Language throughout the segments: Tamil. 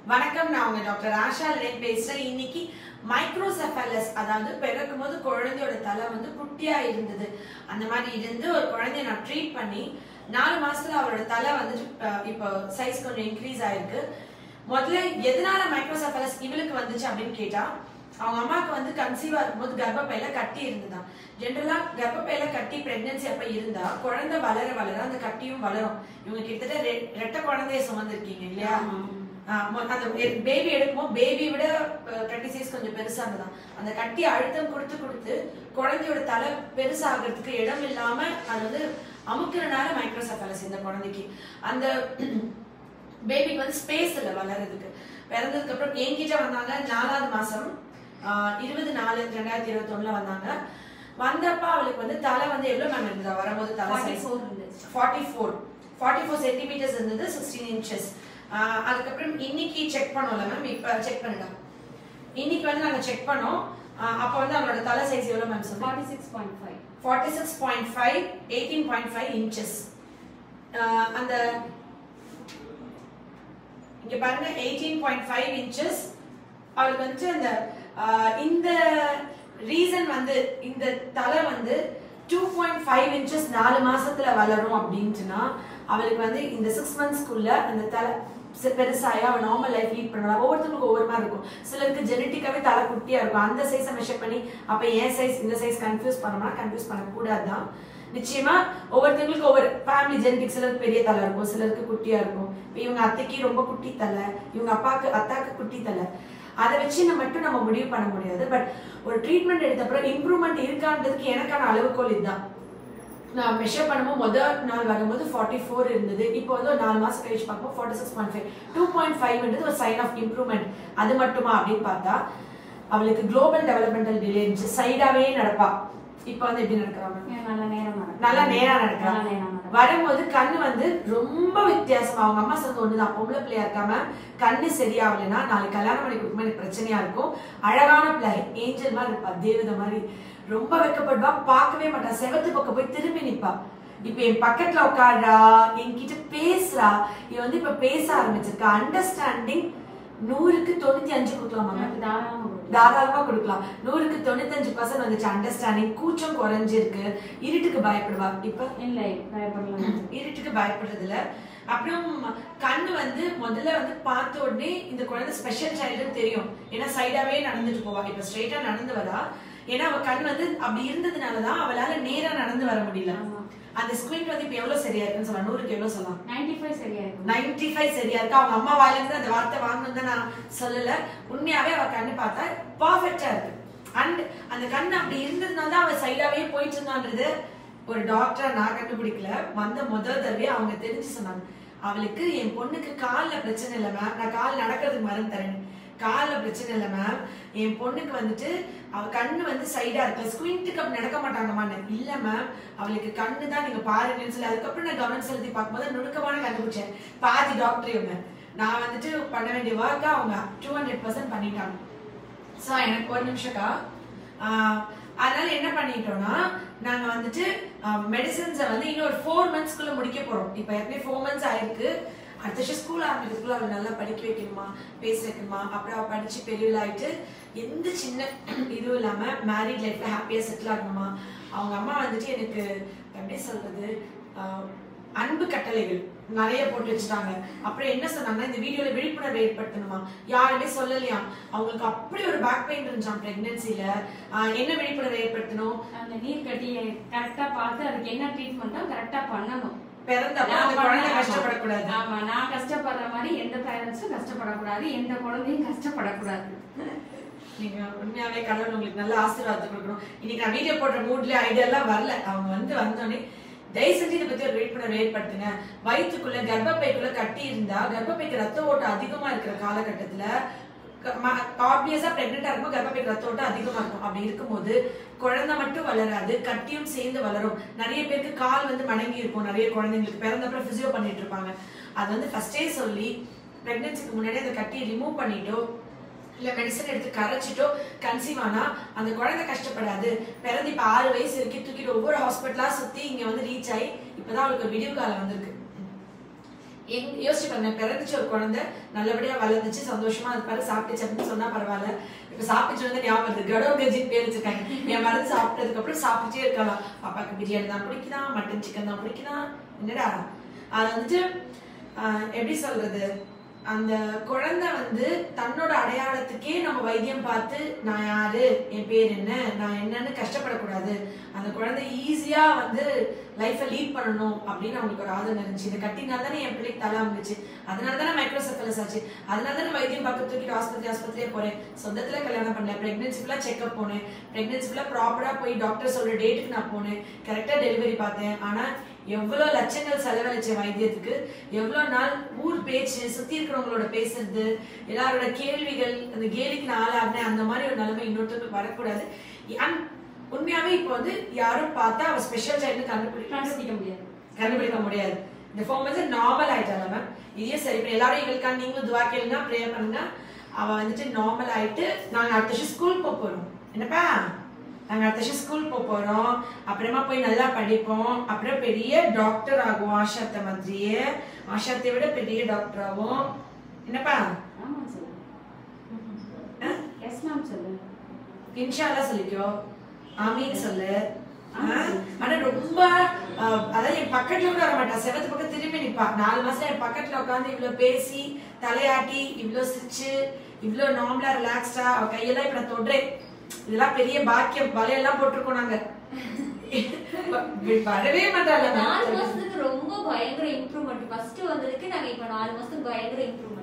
வணக்கம் நான் உங்க டாக்டர் ஆஷா லேன் பேசுறேன் இன்னைக்கு மைக்ரோசெஃபலஸ் அதாவது பிறக்கும் போது குழந்தையோட தலை வந்து குட்டியா இருந்தது அந்த மாதிரி இருந்து ஒரு குழந்தைய நான் ட்ரீட் பண்ணி நாலு மாசத்துல அவரோட தலை வந்துட்டு அஹ், இப்போ சைஸ் கொஞ்சம் இன்க்ரீஸ் ஆயிருக்கு முதல்ல எதனால மைக்ரோசெஃபலஸ் இவளுக்கு வந்துச்சு அப்படின்னு கேட்டா அவங்க அம்மாவுக்கு வந்து கன்சீவா இருக்கும்போது கர்ப்பப்பையில கட்டி இருந்ததாம் ஜென்ரலா கர்ப்பப்பையில கட்டி பிரெக்னன்சி அப்ப இருந்தா குழந்தை வளர வளர அந்த கட்டியும் வளரும் இவங்க கிட்டத்தட்ட ரெ- ரெட்டை குழந்தைய சுமந்திருக்கீங்க இல்லையா ஆஹ் மொ- அந்த பேபி எடுக்கும்போது பேபி விட கட்டி சைஸ் கொஞ்சம் பெருசா இருந்ததாம் அந்த கட்டி அழுத்தம் கொடுத்து கொடுத்து குழந்தையோட தலை பெருசாகிறதுக்கு இடம் இல்லாம அது வந்து அமுக்கிறனால மைக்ரோசெஃபலஸ் இந்த குழந்தைக்கு அந்த பேபிக்கு வந்து ஸ்பேஸ் இல்லை வளர்றதுக்கு பிறந்ததுக்கு அப்புறம் என்கிட்ட வந்தாங்க நாலாவது மாசம் ஆஹ் இருபது நாலு ரெண்டாயிரத்தி இருபத்தி ஒண்ணுல வந்தாங்க வந்தப்ப அவளுக்கு வந்து தலை வந்து எவ்வளவு மேம் இருந்ததா வரும்போது தலை சைஸ் 44 இருந்துச்சு. Forty four forty four centimetres இருந்தது சிக்ஸ்டீன் இன்ச்சஸ் அதுக்கப்புறம் இன்னைக்கு செக் பண்ணோம்ல மேம் இப்போ செக் பண்ணிட்டோம் இன்னைக்கு வந்து நாங்க செக் பண்ணோம் ஆஹ் அப்ப வந்து அவளோட தலை சைஸ் எவ்வளவு மேம் சொன்னோம் 46.5 forty six point five eighteen point five inches அந்த இங்க பாருங்க எயிட்டீன் பாயிண்ட் ஃபைவ் இன்ச்சஸ் அவளுக்கு வந்து அந்த ஆஹ், இந்த ரீசன் வந்து இந்த தலை வந்து டூ பாயிண்ட் ஃபைவ் இன்ச்சஸ் நாலு மாசத்துல வளரும் அப்படின்ட்டுனா அவளுக்கு வந்து இந்த சிக்ஸ் மந்த்ஸ்க்குள்ள அந்த தலை சி- பெருசாயா அவள் நார்மல் லைஃப் லீட் பண்ணலாம் ஒவ்வொருத்தருக்கும் ஒவ்வொரு மாதிரி இருக்கும் சிலருக்கு ஜெனட்டிக்காவே தலை குட்டியா இருக்கும் அந்த சைஸை மெஷர் பண்ணி அப்ப என் சைஸ் இந்த சைஸ் கன்ஃபியூஸ் பண்ணோம்னா கன்ஃபியூஸ் பண்ணக்கூடாது தான் நிச்சயமா ஒவ்வொருத்தவங்களுக்கு ஒவ்வொரு ஃபேமிலி ஜெனடிக் சிலருக்கு பெரிய தலை இருக்கும் சிலருக்கு குட்டியா இருக்கும் இப்ப இவங்க அத்தைக்கு ரொம்ப குட்டி தலை இவங்க அப்பாக்கு அத்தாக்கு குட்டி தலை அதை வச்சு நம்ம மட்டும் நம்ம முடிவு பண்ண முடியாது பட் ஒரு ட்ரீட்மெண்ட் எடுத்த அப்புறம் இம்ப்ரூவ்மெண்ட் இருக்கான்றதுக்கு எனக்கான அளவுகோல் இதுதான் நான் மெஷர் பண்ணும்போது முதல் நாள் வரும்போது ஃபார்ட்டி ஃபோர் இருந்தது இப்போ வந்து ஒரு நாலு மாசம் கழிச்சு பார்க்கும்போது forty six point five two point ஃபைவ்ன்றது ஒரு சைன் ஆஃப் இம்ப்ரூவ்மெண்ட் அது மட்டுமா அப்படின்னு பார்த்தா அவளுக்கு குளோபல் டெவலப்மெண்டல் டிலே இருந்துச்சு சைடாவே நடப்பா இப்போ வந்து எப்படி நடக்கிறாங்க ஏன் நல்ல நேரம் நடக்கும். நல்லா நேரா நடக்கிறா நல்ல நேரம் நடக்கும். வரும்போது கண்ணு வந்து ரொம்ப வித்தியாசமா அவங்க அம்மா சொன்னது ஒண்ணுதான் பொம்பளை பிள்ளையா இருக்காம கண்ணு சரியாகலைன்னா நாளைக்கு கல்யாணம் பண்ணி கொடுக்கும்போது எனக்கு பிரச்சனையா இருக்கும் அழகான பிள்ளை ஏஞ்சல் மாதிரி இருப்பா தேவதை மாதிரி ரொம்ப வெக்கப்படுவா பார்க்கவே மாட்டா செவத்து பக்கம் போய் திரும்பி நிப்பா இப்ப என் பக்கத்துல உட்காடுறா என்கிட்ட பேசுறா இவ வந்து இப்ப பேச ஆரம்பிச்சிருக்கா அண்டர்ஸ்டாண்டிங் நூறுக்கு தொண்ணூத்தி அஞ்சு கொடுக்கலாமா எனக்கு தாராளமா கொடுக்கலாம். தாராளமா கொடுக்கலாம் நூறுக்கு தொண்ணூத்தஞ்சு பர்சன்ட் வந்துச்சு அண்டர்ஸ்டாண்டிங் கூச்சம் குறைஞ்சிருக்கு இருட்டுக்கு பயப்படுவா இப்ப இல்லை பயப்படலாம் இருட்டுக்கு பயப்படுறது இல்ல அப்புறம் கண்ணு வந்து முதல்ல வந்து பார்த்த உடனே இந்த குழந்தை ஸ்பெஷல் சைல்டுன்னு தெரியும் ஏன்னா சைடாவே நடந்துட்டு போவா இப்ப ஸ்ட்ரெயிட்டா நடந்து வரா ஏன்னா அவ கண் வந்து அப்படி இருந்ததுனாலதான் அவளால நேரா நடந்து வர முடியல ஆமா. அந்த ஸ்கிரீன் வந்து இப்ப எவ்வளவு சரியா இருக்குன்னு சொல்லலாம் நூறுக்கு எவ்வளவு சொல்லலாம் 95 சரியா இருக்கும் நைன்டி ஃபைவ் சரியா இருக்கு அவங்க அம்மா வாயில இருந்து அந்த வார்த்தை வாங்கணும் தான் நான் சொல்லல உண்மையாவே அவ கண்ணு பார்த்தா பர்ஃபெக்டா இருக்கு அண்ட் அந்த கண்ணு அப்படி இருந்ததுனால தான் அவ சைடாவே போயிட்டு இருந்தான்றது ஒரு டாக்டரா நான் கண்டுபிடிக்கல வந்த முதல் தடவை அவங்க தெரிஞ்சு சொன்னாங்க அவளுக்கு என் பொண்ணுக்கு கால்ல பிரச்சனை இல்லை மேம் நான் கால் நடக்கிறதுக்கு மருந்து தரேன் கால்ல பிரச்சனை இல்லை மேம் என் பொண்ணுக்கு வந்துட்டு அவ கண்ணு வந்து சைடா இருக்கு ஸ்குவிண்ட்டுக்கு அப்படி நடக்க மாட்டாங்கம்மா இல்ல மேம் அவளுக்கு கண்ணு தான் நீங்க பாருங்கன்னு சொல்லி அதுக்கப்புறம் நான் கவனம் செலுத்தி பார்க்கும்போது நுணுக்கமான கண்டுபிடிச்சேன் பாதி டாக்டர் இவங்க நான் வந்துட்டு பண்ண வேண்டிய ஒர்க்கா அவங்க டூ ஹண்ட்ரட் பர்சன்ட் பண்ணிட்டாங்க ஸோ எனக்கு ஒரு நிமிஷக்கா ஆஹ், அதனால என்ன பண்ணிட்டோம்னா நாங்க வந்துட்டு மெடிசன்ஸை வந்து இன்னும் ஒரு ஃபோர் மந்த்ஸ்க்குள்ள முடிக்க போறோம் இப்போ ஏற்கனவே ஃபோர் மந்த்ஸ் ஆயிருக்கு அடுத்த வருஷம் ஸ்கூல் ஆரம்பிக்கிறதுக்குள்ள அவளை நல்லா படிக்க வைக்கணுமா பேச வைக்கணுமா அப்புறம் அவள் படிச்சு பெரியவளாயிட்டு எந்த சின்ன இதுவும் இல்லாம மேரிட் லைஃப்ல ஹாப்பியா செட்டில் ஆகணுமா அவங்க அம்மா வந்துட்டு எனக்கு எப்படி சொல்றது ஆஹ், அன்பு கட்டளைகள் நிறைய போட்டு வச்சுட்டாங்க அப்புறம் என்ன சொன்னாங்கன்னா இந்த வீடியோல விழிப்புணர்வு ஏற்படுத்தணுமா யாருமே சொல்லலையா அவங்களுக்கு அப்படி ஒரு பேக் பெயின் இருந்துச்சாம் பிரெக்னன்சில என்ன விழிப்புணர்வு ஏற்படுத்தணும் அந்த நீர் கட்டியை கரெக்டா பார்த்து அதுக்கு என்ன ட்ரீட்மெண்ட்டோ கரெக்டா பண்ணணும் பிறந்தப்ப அந்த நான் குழந்தை பண்ண- கஷ்டப்படக்கூடாது ஆமா நான் கஷ்டப்படுற மாதிரி எந்த பேரண்ட்ஸும் கஷ்டப்படக்கூடாது எந்த குழந்தையும் கஷ்டப்படக்கூடாது நீங்க உண்மையாவே கடவுள் உங்களுக்கு நல்ல ஆசீர்வாதத்தை கொடுக்கணும் இன்னைக்கு நான் வீடியோ போடுற மூட்ல ஐடியா எல்லாம் வரல அவங்க வந்து வந்தோடனே தயவு செஞ்சு இதை பத்தி ஒரு விழிப்புணர்வு ஏற்படுத்துங்க வயிற்றுக்குள்ள கர்ப்பப்பைக்குள்ள கட்டி இருந்தா கர்ப்பப்பைக்கு ரத்த ஓட்டம் அதிகமா இருக்கிற காலகட்டத்துல ஆப்வியஸா பிரெக்னெண்டா இருக்கும் கர்ப்பப்பைக்கு ரத்த ஓட்டம் அதிகமா இருக்கும் அப்படி இருக்கும்போது குழந்தை மட்டும் வளராது கட்டியும் சேர்ந்து வளரும் நிறைய பேருக்கு கால் வந்து மடங்கி இருக்கும் நிறைய குழந்தைங்களுக்கு பிறந்தப்பறம் பிசியோ பண்ணிட்டு இருப்பாங்க அது வந்து ஃபர்ஸ்டே சொல்லி பிரெக்னன்சிக்கு முன்னாடி அந்த கட்டியை ரிமூவ் பண்ணிட்டோ இல்ல மெடிசன் எடுத்து கரைச்சிட்டோ கன்சீவ் ஆனா அந்த குழந்தை கஷ்டப்படாது பிறந்து இப்ப ஆறு வயசு வரைக்கும் தூக்கிட்டு ஒவ்வொரு ஹாஸ்பிட்டலா சுத்தி இங்க வந்து ரீச் ஆகி இப்பதான் அவளுக்கு ஒரு விடிவு காலம் வந்திருக்கு எங் யோசிச்சு பாருங்க பிறந்துச்சு ஒரு குழந்தை நல்லபடியா வளர்ந்துச்சு சந்தோஷமா அது பாரு சாப்பிட்டுச்சு அப்படின்னு சொன்னா பரவாயில்ல இப்ப சாப்பிட்டு வந்து ஞாபகம் வருது கடோ கஜின் பேர் வச்சிருக்காங்க என் மருந்து சாப்பிட்டதுக்கு அப்புறம் சாப்பிட்டுட்டே இருக்கலாம் பாப்பாக்கு பிரியாணி தான் பிடிக்குதா மட்டன் சிக்கன் தான் பிடிக்குதா என்னடா அது வந்துட்டு ஆஹ், எப்படி சொல்றது அந்த குழந்தை வந்து தன்னோட அடையாளத்துக்கே நம்ம வைத்தியம் பார்த்து நான் யாரு என் பேர் என்ன நான் என்னன்னு கஷ்டப்படக்கூடாது அந்த குழந்தை ஈஸியா வந்து லைஃப்பை லீட் பண்ணணும் அப்படின்னு அவங்களுக்கு ஒரு ஆதரவு இருந்துச்சு இதை கட்டினால தானே என் பிள்ளைக்கு தலை வந்துச்சு அதனால தானே மைக்ரோசெஃபலஸ் ஆச்சு அதனால தானே வைத்தியம் பார்க்க தூக்கிட்டு ஆஸ்பத்திரி ஆஸ்பத்திரியே போறேன் சொந்தத்துல கல்யாணம் பண்ணல பிரெக்னன்சி ஃபுல்லா செக்அப் போனேன் பிரெக்னன்சி ஃபுல்லா ப்ராப்பரா போய் டாக்டர் சொல்ற டேட்டுக்கு நான் போனேன் கரெக்டா டெலிவரி பார்த்தேன் ஆனா எவ்வளவு லட்சங்கள் செலவழிச்ச வைத்தியத்துக்கு எவ்வளவு நாள் ஊர் பேச்சு சுத்தி இருக்கிறவங்களோட பேசுறது எல்லாரோட கேள்விகள் அந்த கேலிக்கு நான் ஆளாடினேன் அந்த மாதிரி ஒரு நிலைமை இன்னொருத்தருக்கு வரக்கூடாது அண்ட் உண்மையாவே இப்போ வந்து யாரும் பார்த்தா அவ ஸ்பெஷல் சைல்டு கண்டுபிடிக்க கண்டுபிடிக்க முடியாது கண்டுபிடிக்க முடியாது இந்த ஃபார்ம் வந்து நார்மல் ஆயிட்டால மேம் இதே சரி பண்ணி எல்லாரும் எங்களுக்காக நீங்களும் துவா கேளுங்க ப்ரேயர் பண்ணுங்க அவ வந்துட்டு நார்மல் ஆயிட்டு நாங்க அடுத்த வருஷம் ஸ்கூல் போக போறோம் என்னப்பா நாங்க அடுத்த வருஷம் ஸ்கூல் போக போறோம் அப்புறமா போய் நல்லா படிப்போம் அப்புறம் பெரிய டாக்டர் ஆகும் ஆஷாத்த மாதிரியே ஆஷாத்தை விட பெரிய டாக்டர் ஆகும் என்னப்பா ஆமா சொல்லு எஸ் மேம் சொல்லு இன்ஷால்லா சொல்லிக்கோ ஆமீன் சொல்லு ஆ? ஆனா ரொம்ப அஹ், அதாவது என் பக்கத்துல கூட வர மாட்டா செவத்து பக்கம் திரும்பி நிப்பா நாலு மாசம் என் பக்கத்துல உட்காந்து இவ்வளவு பேசி தலையாட்டி இவ்வளவு சிரிச்சு இவ்வளவு நார்மலா ரிலாக்ஸ்டா அவ கையெல்லாம் இப்ப நான் தொடுறேன் இதெல்லாம் பெரிய பாக்கியம் வலையெல்லாம் போட்டிருக்கோம் நாங்க வரவே மாட்டாள் நாலு மாசத்துக்கு ரொம்ப பயங்கர இம்ப்ரூவ்மெண்ட் ஃபர்ஸ்ட் வந்ததுக்கு நாங்க இப்ப நாலு மாசத்துக்கு பயங்கர இம்ப்ரூவ்மெண்ட்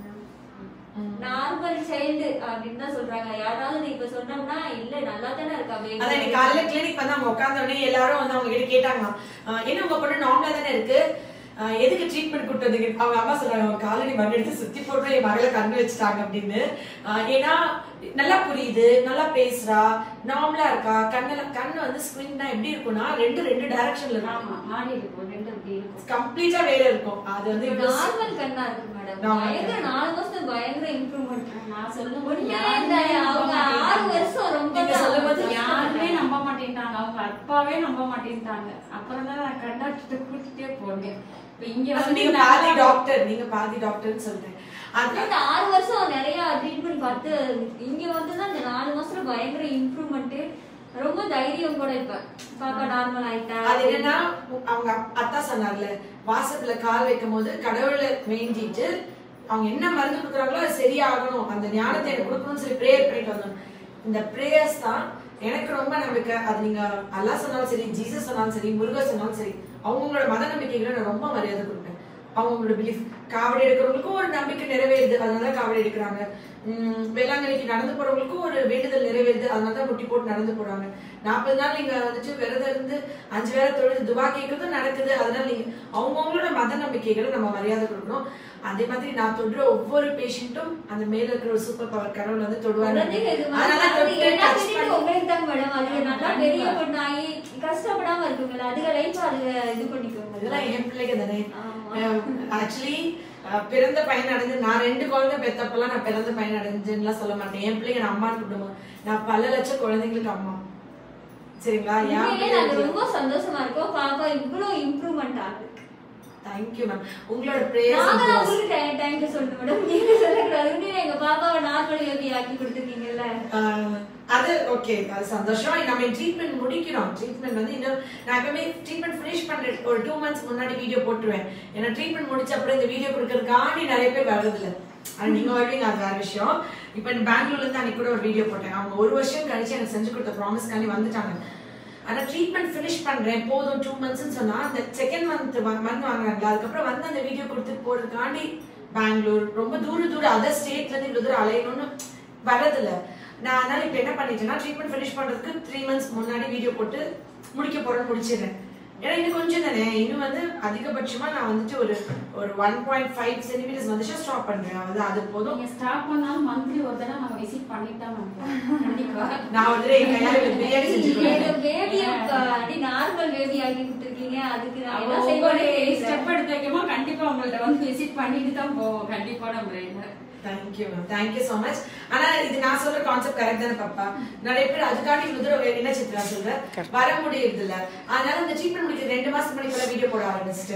நார்மல் சைல்டு அப்படின்னு தான் சொல்றாங்க யாராவது இப்ப சொன்னோம்னா இல்ல நல்லா தானே இருக்கா baby. அதான் இன்னைக்கு காலையில கிளினிக் வந்து அவங்க உட்கார்ந்த உடனே எல்லாரும் வந்து அவங்க கிட்ட கேட்டாங்க என்ன உங்க பொண்ணு நார்மலா தானே இருக்கு ஆஹ் எதுக்கு ட்ரீட்மெண்ட் கூட்டு வந்தீங்க அவங்க அம்மா சொல்றாங்க அவங்க காலனி மண் எடுத்து சுத்தி போட்டு என் மகளை கண்ணு வச்சுட்டாங்க அப்படின்னு ஆஹ் ஏன்னா நல்லா புரியுது நல்லா பேசுறா நார்மலா இருக்கா கண்ணுல கண்ணு வந்து ஸ்கிரீன்னா எப்படி இருக்கும்னா ரெண்டு ரெண்டு டைரக்ஷன்ல ஆமா இருக்கும் மாறி இருக்கும் ரெண்டு அப்படி இருக்கும் கம்ப்ளீட்டா வேற இருக்கும் அது வந்து இவ்வளவு நார்மல் கண்ணா இருக்கு மேடம் Normal பயங்கர கண்ணா. நாலு மாசத்துக்கு பயங்கர இம்ப்ரூவ்மெண்ட் நான் சொல்லும்போது உண்மையிலே யாருமே இந்த நம்ப அவங்க ஆறு மாட்டேங்கிறாங்க. வருஷம் ரொம்ப நீங்க தான் சொல்லும்போது யாருமே நம்ப மாட்டேன்ட்டாங்க அவங்க அப்பாவே நம்ப மாட்டேன்ட்டாங்க அப்புறம் தான் நான் கண்டாக்டர் கூட்டிட்டே போனேன் இப்ப இங்க அது வந்து நீங்க நல்லா- பாதி டாக்டர் நீங்க பாதி டாக்டர்னு சொல்றேன் அது இந்த ஆறு வருஷம் நிறைய ட்ரீட்மெண்ட் பார்த்து இங்க வந்து தான் இந்த நாலு மாசத்துல பயங்கர இம்ப்ரூவ்மெண்ட் ரொம்ப தைரியம் கூட இப்ப பாப்பா நார்மல் ஆயிட்டா அது என்னன்னா அவங்க அப்- அத்தா சொன்னார்ல வாசத்துல கால் வைக்கும் போது கடவுளை வேண்டிட்டு அவங்க என்ன மருந்து கொடுக்குறாங்களோ அது சரியாகணும் அந்த ஞானத்தை எனக்கு கொடுக்கணும்னு சொல்லி ப்ரேயர் பண்ணிட்டு வந்தோம் இந்த ப்ரேயர்ஸ் தான் எனக்கு ரொம்ப நம்பிக்கை அது நீங்க அல்லாஹ் சொன்னாலும் சரி ஜீசஸ் சொன்னாலும் சரி முருகர் சொன்னாலும் சரி அவங்களோட மத நம்பிக்கைகளை நான் ரொம்ப மரியாதை கொடுப்பேன் அவங்களோட பிலீஃப் காவடி எடுக்கிறவங்களுக்கும் ஒரு நம்பிக்கை நிறைவேறுது அதனால காவடி எடுக்கிறாங்க உம் வேளாங்கண்ணிக்கு நடந்து போறவங்களுக்கும் ஒரு வேண்டுதல் நிறைவேறுது அதனால தான் முட்டி போட்டு நடந்து போறாங்க நாற்பது நாள் நீங்க வந்துட்டு விரதம் இருந்து அஞ்சு வேளை தொழுது துவா கேட்கறதும் நடக்குது அதனால நீங்க அவங்கவுங்களோட மத நம்பிக்கைகளை நம்ம மரியாதை கொடுக்கணும் அதே மாதிரி நான் தொடுற ஒவ்வொரு பேஷண்ட்டும் அந்த மேல இருக்கிற ஒரு சூப்பர் பவர் கடவுள் வந்து தொடுவாங்க குழந்தைங்க இது மாதிரி அதனால அது தொட்டு எல்லா touch பேருக்கும் பண்ணி- உங்களுக்கு தான் மேடம் அது நல்லா கண்டிப்பா. பெரிய பொண்ணாகி கஷ்டப்படாம இருக்குங்களா அதுக லைஃப் அதுக இது பண்ணிக்கோங்க இதெல்லாம் என் பிள்ளைங்க தானே ஆமா. ஆக்சுவலி பிறந்த பையன் அடைஞ்சு நான் ரெண்டு குழந்தை பெத்தப்பெல்லாம் நான் பிறந்த பையன் அடைஞ்சுன்னுலாம் சொல்ல மாட்டேன் என் பிள்ளைங்க நான் அம்மான்னு கூப்பிடுவோம் நான் பல லட்சம் குழந்தைங்களுக்கு அம்மா சரிங்களா உண்மையிலே நாங்க என் ரொம்ப சந்தோஷமா இருக்கோம் பாப்பா இவ்வளவு இம்ப்ரூவ்மெண்ட் ஆகுது தேங்க்யூ மேம் உங்களோட நாங்க பிரேயர்ஸ் உங்களுக்கு தேங்க்யூ சொல்லிட்டு மேடம் நீங்க சொல்லக்கூடாது உண்மையிலே எங்க பாப்பாவை நார்மல் பேபி ஆக்கி கொடுத்துருக்கீங்கல்ல ஆஹ் அது ஓகே அது சந்தோஷம் நம்ம ட்ரீட்மெண்ட் முடிக்கிறோம் ட்ரீட்மெண்ட் வந்து இன்னும் நான் எப்பவுமே ட்ரீட்மெண்ட் ஃபினிஷ் பண்ற ஒரு டூ மந்த்ஸ் முன்னாடி வீடியோ போட்டுருவேன் ஏன்னா ட்ரீட்மெண்ட் முடிச்ச அப்புறம் இந்த வீடியோ கொடுக்கறதுக்காண்டி நிறைய பேர் வர்றதில்ல ஆனா நீங்க வருவீங்க அது வேற விஷயம் இப்போ இந்த பெங்களூர்ல இருந்து அன்னைக்கு கூட ஒரு வீடியோ போட்டேன் அவங்க ஒரு வருஷம் கழிச்சு எனக்கு செஞ்சு கொடுத்த ப்ராமிஸ்க்காண்டி வந்துட்டாங்க ஆனா ட்ரீட்மெண்ட் ஃபினிஷ் பண்றேன் போதும் டூ மந்த்ஸ்னு சொன்னா அந்த செகண்ட் மந்த் மந்த் வாங்குறாங்களா அதுக்கப்புறம் வந்து அந்த வீடியோ கொடுத்துட்டு போறதுக்காண்டி பெங்களூர் ரொம்ப தூர தூரம் அதர் ஸ்டேட்ல இருந்து இவ்வளவு தூரம் அலையணும்னு வரதில்ல நான் அதனால இப்ப என்ன பண்ணிட்டேன்னா ட்ரீட்மெண்ட் ஃபினிஷ் பண்றதுக்கு த்ரீ மந்த்ஸ் முன்னாடி வீடியோ போட்டு முடிக்க போறேன்னு முடிச்சிடுறேன் ஏன்னா இன்னும் கொஞ்சம் தானே இன்னும் வந்து அதிகபட்சமா நான் வந்துட்டு ஒரு ஒரு ஒன் பாயிண்ட் ஃபைவ் சென்டிமீட்டர்ஸ் வந்துச்சு ஸ்டாப் பண்றேன் அது அது போதும் நீங்க ஸ்டாப் பண்ணாலும் மந்த்லி ஒரு தடவை நாங்க விசிட் பண்ணிட்டு தான் வந்தோம் கண்டிப்பா நான் வந்து என் கையால பிரியாணி செஞ்சு கொடுத்தேன் பேபிய அப்படி நார்மல் பேபி ஆக்கி கொடுத்துருக்கீங்க அதுக்கு நான் என்ன ஒவ்வொரு செய்வேன்னு தெரியல. ஸ்டெப் எடுத்து வைக்கமா கண்டிப்பா உங்கள்ட்ட வந்து விசிட் பண்ணிட்டு தான் போவோம் கண்டிப்பான முறையில thank you ma'am thank you so much ஆனா இது நான் சொல்ற கான்செப்ட் கரெக்ட் தானே பாப்பா நிறைய பேர் அதுக்காண்டி இவ்வளவு தூரம் என்ன சித்ரா சொல்ற வர முடியறது இல்ல அதனால இந்த ட்ரீட்மெண்ட் முடிக்க ரெண்டு மாசம் முன்னாடி கூட வீடியோ போட ஆரம்பிச்சிட்டேன்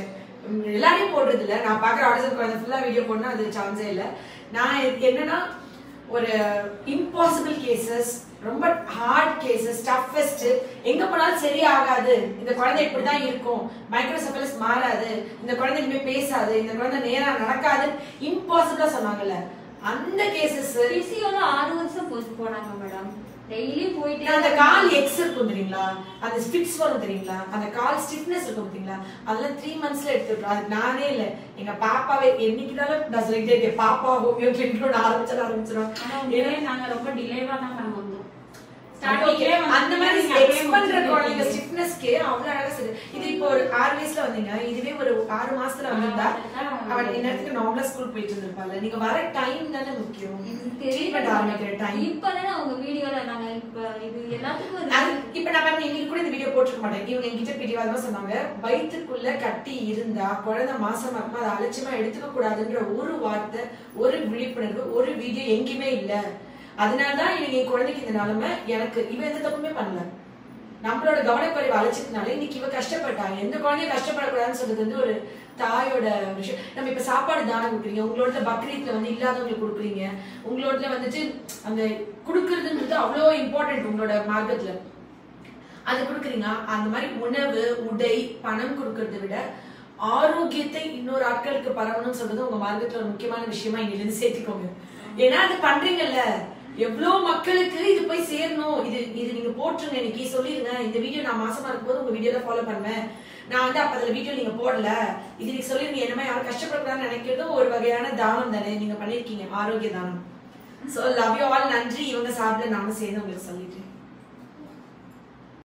உம், எல்லாரையும் போடுறது இல்ல நான் பாக்குற ஆடிஷன் குழந்தை ஃபுல்லா வீடியோ போடணும் அது சான்ஸே இல்ல நான் எ- என்னன்னா ஒரு இம்பாசிபிள் கேசஸ் ரொம்ப ஹார்ட் கேசஸ் டஃபஸ்ட் எங்க போனாலும் சரி ஆகாது இந்த குழந்தை இப்படிதான் இருக்கும் மைக்ரோசெபலஸ் மாறாது இந்த குழந்தை இனிமே பேசாது இந்த குழந்தை நேரா நடக்காது இம்பாசிபிளா சொன்னாங்கல்ல அந்த கேசஸ் பிசியோல ஆறு வருஷம் போஸ்ட் போனாங்க மேடம் டெய்லி போயிட்டே அந்த கால் எக்ஸ் இருக்கும் தெரியுங்களா அந்த ஸ்பிட்ஸ் வரும் தெரியுங்களா அந்த கால் ஸ்டிஃப்னஸ் இருக்கும் தெரியுங்களா அதெல்லாம் த்ரீ மந்த்ஸ்ல எடுத்துட்டோம் அது நானே இல்ல எங்க பாப்பாவே என்னைக்குனாலும் நான் சொல்லிட்டே இருக்கேன் பாப்பா ஹோமியோ கிளினிக் ஆரம்பிச்சிட ஆரம்பிச்சிடும் ஆனா உண்மையிலே நாங்க ரொம்ப டிலேவா தான் நாங்க வந்தோம் Okay. ஸ்டார்டிங்லயே அந்த மாதிரி நீங்க அப்படியே எக்ஸ் பண்ற முடிச்சுட்டு குழந்தைங்க இருக்கீங்க. ஸ்டிஃப்னஸ்க்கு அவ்வளவு அழகா சரி இது இப்போ ஒரு ஆறு வயசுல வந்தீங்க இதுவே ஒரு ஆறு மாசத்துல வந்திருந்தா அவன் இந்நேரத்துக்கு நார்மலா ஸ்கூல் போயிட்டு இருந்திருப்பாள் நீங்க வர டைம் தானே முக்கியம் ட்ரீட்மெண்ட் ஆரம்பிக்கிற டைம் இப்பதானே அவங்க வீடியோல நாங்க இப்ப இது எல்லாத்துக்கும் ஒரு அது இப்ப நான் பாருங்க இன்னைக்கு கூட இந்த வீடியோ போட்டிருக்க மாட்டேன் இவங்க என்கிட்ட பிடிவாதமா சொன்னாங்க வயிற்றுக்குள்ள கட்டி இருந்தா குழந்தை மாசமா இருக்கும் அதை அலட்சியமா எடுத்துக்க கூடாதுன்ற ஒரு வார்த்தை ஒரு விழிப்புணர்வு ஒரு வீடியோ எங்கேயுமே இல்ல அதனாலதான் இவங்க என் குழந்தைக்கு இந்த நிலைமை எனக்கு இவ எந்த தப்புமே பண்ணல நம்மளோட கவனக்குறைவு அழைச்சதுனால இன்னைக்கு இவ கஷ்டப்பட்டாங்க எந்த குழந்தையும் கஷ்டப்படக்கூடாதுன்னு சொல்றது வந்து ஒரு தாயோட விஷயம் நம்ம இப்ப சாப்பாடு தானம் கொடுக்குறீங்க உங்களோட பக்ரீத்ல வந்து இல்லாதவங்களுக்கு கொடுக்குறீங்க உங்களோட வந்துட்டு அந்த கொடுக்கறதுன்றது அவ்வளோ இம்பார்ட்டன்ட் உங்களோட மார்க்கத்துல அது கொடுக்குறீங்க அந்த மாதிரி உணவு உடை பணம் கொடுக்கறதை விட ஆரோக்கியத்தை இன்னொரு ஆட்களுக்கு பரவணும்னு சொல்றது உங்க மார்க்கத்துல ஒரு முக்கியமான விஷயமா இங்க இருந்து சேர்த்துக்கோங்க ஏன்னா அது பண்றீங்கல்ல எவ்வளவு மக்களுக்கு இது போய் சேரணும் இது இது நீங்க போட்டுருங்க இன்னைக்கு சொல்லிருங்க இந்த வீடியோ நான் மாசமா இருக்கும்போது உங்க வீடியோல ஃபாலோ பண்ணுவேன் நான் வந்து அப்ப அதுல வீடியோ நீங்க போடல இது நீங்க சொல்லிருங்க என்ன மாதிரி யாரும் கஷ்டப்படக்கூடாதுன்னு நினைக்கிறதும் ஒரு வகையான தானம் தானே நீங்க பண்ணிருக்கீங்க ஆரோக்கிய தானம் சோ லவ் யூ ஆல் நன்றி இவங்க சாப்பிட நானும் சேர்ந்து உங்களுக்கு சொல்லிட்டு